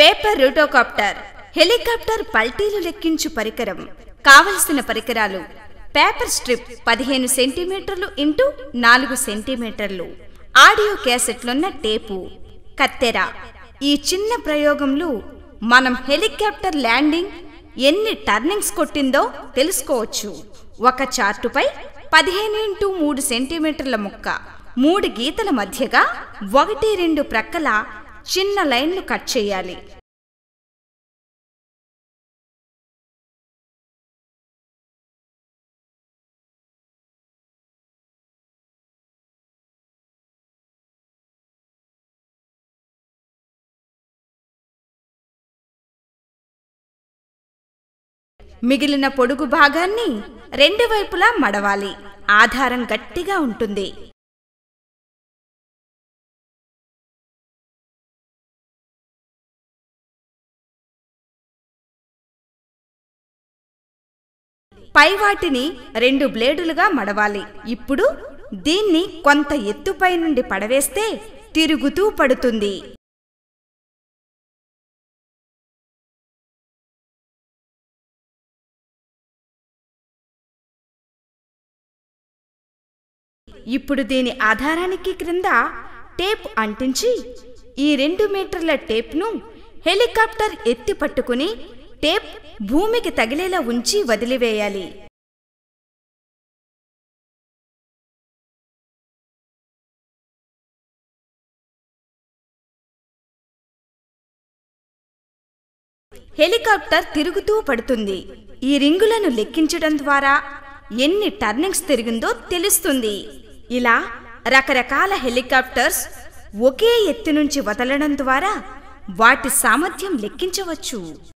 paper రూటోకాప్టర్ helicopter పల్టీలు లెక్కించు పరికరం కావలసిన పరికరాలు పేపర్ స్ట్రిప్ పదిహేను సెంటీమీటర్లు ఇంటూ నాలుగు సెంటీమీటర్లు ఆడియో క్యాసెట్లున్న టేపు కత్తెర ఈ చిన్న ప్రయోగంలో మనం హెలికాప్టర్ ల్యాండింగ్ ఎన్ని టర్నింగ్స్ కొట్టిందో తెలుసుకోవచ్చు ఒక చార్టుపై పదిహేను ఇంటూ మూడు సెంటీమీటర్ల ముక్క మూడు గీతల మధ్యగా ఒకటి రెండు ప్రక్కల చిన్న లైన్లు కట్ చేయాలి మిగిలిన పొడుగు భాగాన్ని రెండు వైపులా మడవాలి ఆధారం గట్టిగా ఉంటుంది పై వాటిని రెండు బ్లేడులుగా మడవాలి ఇప్పుడు దీన్ని కొంత ఎత్తుపై నుండి పడవేస్తే తిరుగుతూ పడుతుంది ఇప్పుడు దీని ఆధారానికి క్రింద టేప్ అంటించి ఈ రెండు మీటర్ల టేప్ను హెలికాప్టర్ ఎత్తి పట్టుకుని టేప్ భూమికి తగిలేలా ఉంచి వదిలివేయాలి హెలికాప్టర్ తిరుగుతూ పడుతుంది ఈ రింగులను లెక్కించడం ద్వారా ఎన్ని టర్నింగ్స్ తిరిగిందో తెలుస్తుంది ఇలా రకరకాల హెలికాప్టర్స్ ఒకే ఎత్తు నుంచి వదలడం ద్వారా వాటి సామర్థ్యం లెక్కించవచ్చు